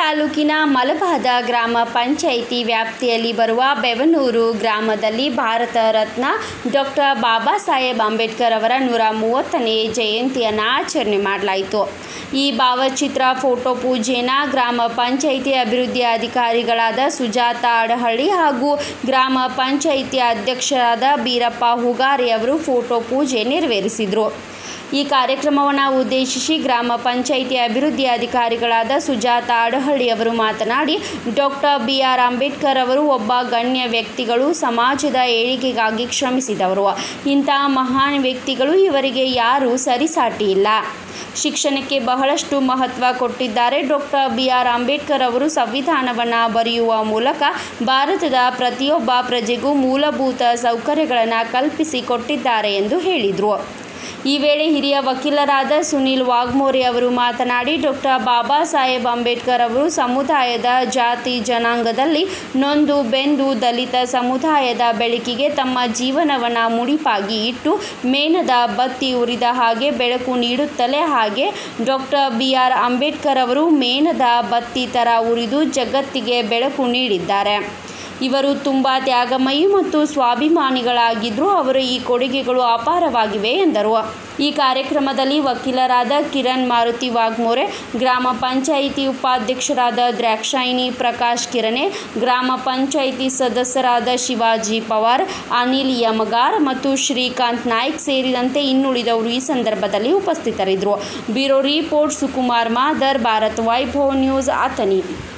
ತಾಲೂಕಿನ ಮಲಬಾದ ಗ್ರಾಮ ಪಂಚಾಯಿತಿ ವ್ಯಾಪ್ತಿಯಲ್ಲಿ ಬರುವ ಬೆವನೂರು ಗ್ರಾಮದಲ್ಲಿ ಭಾರತ ರತ್ನ ಡಾಕ್ಟರ್ ಬಾಬಾ ಸಾಹೇಬ್ ಅಂಬೇಡ್ಕರ್ ಅವರ ನೂರ ಮೂವತ್ತನೇ ಜಯಂತಿಯನ್ನು ಆಚರಣೆ ಮಾಡಲಾಯಿತು ಈ ಭಾವಚಿತ್ರ ಫೋಟೋ ಪೂಜೆನ ಗ್ರಾಮ ಪಂಚಾಯಿತಿ ಅಭಿವೃದ್ಧಿ ಅಧಿಕಾರಿಗಳಾದ ಸುಜಾತ ಅಡಹಳ್ಳಿ ಹಾಗೂ ಗ್ರಾಮ ಪಂಚಾಯಿತಿ ಅಧ್ಯಕ್ಷರಾದ ಬೀರಪ್ಪ ಹುಗಾರಿ ಅವರು ಫೋಟೋ ಪೂಜೆ ನೆರವೇರಿಸಿದರು ಈ ಕಾರ್ಯಕ್ರಮವನ್ನು ಉದ್ದೇಶಿಸಿ ಗ್ರಾಮ ಪಂಚಾಯಿತಿ ಅಭಿವೃದ್ಧಿ ಅಧಿಕಾರಿಗಳಾದ ಸುಜಾತ ಅಡಹಳ್ಳಿ ಅವರು ಮಾತನಾಡಿ ಡಾಕ್ಟರ್ ಬಿ ಆರ್ ಅಂಬೇಡ್ಕರ್ ಅವರು ಒಬ್ಬ ಗಣ್ಯ ವ್ಯಕ್ತಿಗಳು ಸಮಾಜದ ಏಳಿಗೆಗಾಗಿ ಶ್ರಮಿಸಿದವರು ಇಂತಹ ಮಹಾನ್ ವ್ಯಕ್ತಿಗಳು ಇವರಿಗೆ ಯಾರೂ ಸರಿಸಾಟಿ ಇಲ್ಲ ಶಿಕ್ಷಣಕ್ಕೆ ಬಹಳಷ್ಟು ಮಹತ್ವ ಕೊಟ್ಟಿದ್ದಾರೆ ಡಾಕ್ಟರ್ ಬಿ ಆರ್ ಅಂಬೇಡ್ಕರ್ ಅವರು ಸಂವಿಧಾನವನ್ನು ಬರೆಯುವ ಮೂಲಕ ಭಾರತದ ಪ್ರತಿಯೊಬ್ಬ ಪ್ರಜೆಗೂ ಮೂಲಭೂತ ಸೌಕರ್ಯಗಳನ್ನು ಕಲ್ಪಿಸಿಕೊಟ್ಟಿದ್ದಾರೆ ಎಂದು ಹೇಳಿದರು ಈ ವೇಳೆ ಹಿರಿಯ ವಕೀಲರಾದ ಸುನೀಲ್ ವಾಗ್ಮೋರೆ ಅವರು ಮಾತನಾಡಿ ಡಾಕ್ಟರ್ ಬಾಬಾ ಸಾಹೇಬ್ ಅಂಬೇಡ್ಕರ್ ಅವರು ಸಮುದಾಯದ ಜಾತಿ ಜನಾಂಗದಲ್ಲಿ ನೊಂದು ಬೆಂದು ದಲಿತ ಸಮುದಾಯದ ಬೆಳಕಿಗೆ ತಮ್ಮ ಜೀವನವನ್ನು ಮುಡಿಪಾಗಿ ಇಟ್ಟು ಮೇಣದ ಬತ್ತಿ ಉರಿದ ಹಾಗೆ ಬೆಳಕು ನೀಡುತ್ತಲೇ ಹಾಗೆ ಡಾಕ್ಟರ್ ಬಿ ಆರ್ ಅಂಬೇಡ್ಕರ್ ಅವರು ಮೇಣದ ಬತ್ತಿ ಥರ ಉರಿದು ಜಗತ್ತಿಗೆ ಬೆಳಕು ನೀಡಿದ್ದಾರೆ ಇವರು ತುಂಬ ತ್ಯಾಗಮಯಿ ಮತ್ತು ಸ್ವಾಭಿಮಾನಿಗಳಾಗಿದ್ದರು ಅವರ ಈ ಕೊಡುಗೆಗಳು ಅಪಾರವಾಗಿವೆ ಎಂದರು ಈ ಕಾರ್ಯಕ್ರಮದಲ್ಲಿ ವಕೀಲರಾದ ಕಿರಣ್ ಮಾರುತಿ ವಾಗ್ಮೋರೆ ಗ್ರಾಮ ಪಂಚಾಯಿತಿ ಉಪಾಧ್ಯಕ್ಷರಾದ ದ್ರಾಕ್ಷಾಯಿನಿ ಪ್ರಕಾಶ್ ಕಿರಣೆ ಗ್ರಾಮ ಪಂಚಾಯಿತಿ ಸದಸ್ಯರಾದ ಶಿವಾಜಿ ಪವಾರ್ ಅನಿಲ್ ಯಮಗಾರ್ ಮತ್ತು ಶ್ರೀಕಾಂತ್ ನಾಯ್ಕ್ ಸೇರಿದಂತೆ ಇನ್ನುಳಿದವರು ಈ ಸಂದರ್ಭದಲ್ಲಿ ಉಪಸ್ಥಿತರಿದ್ದರು bureau report Sukumar Madar Bharat Vaibhav news ಆತನಿ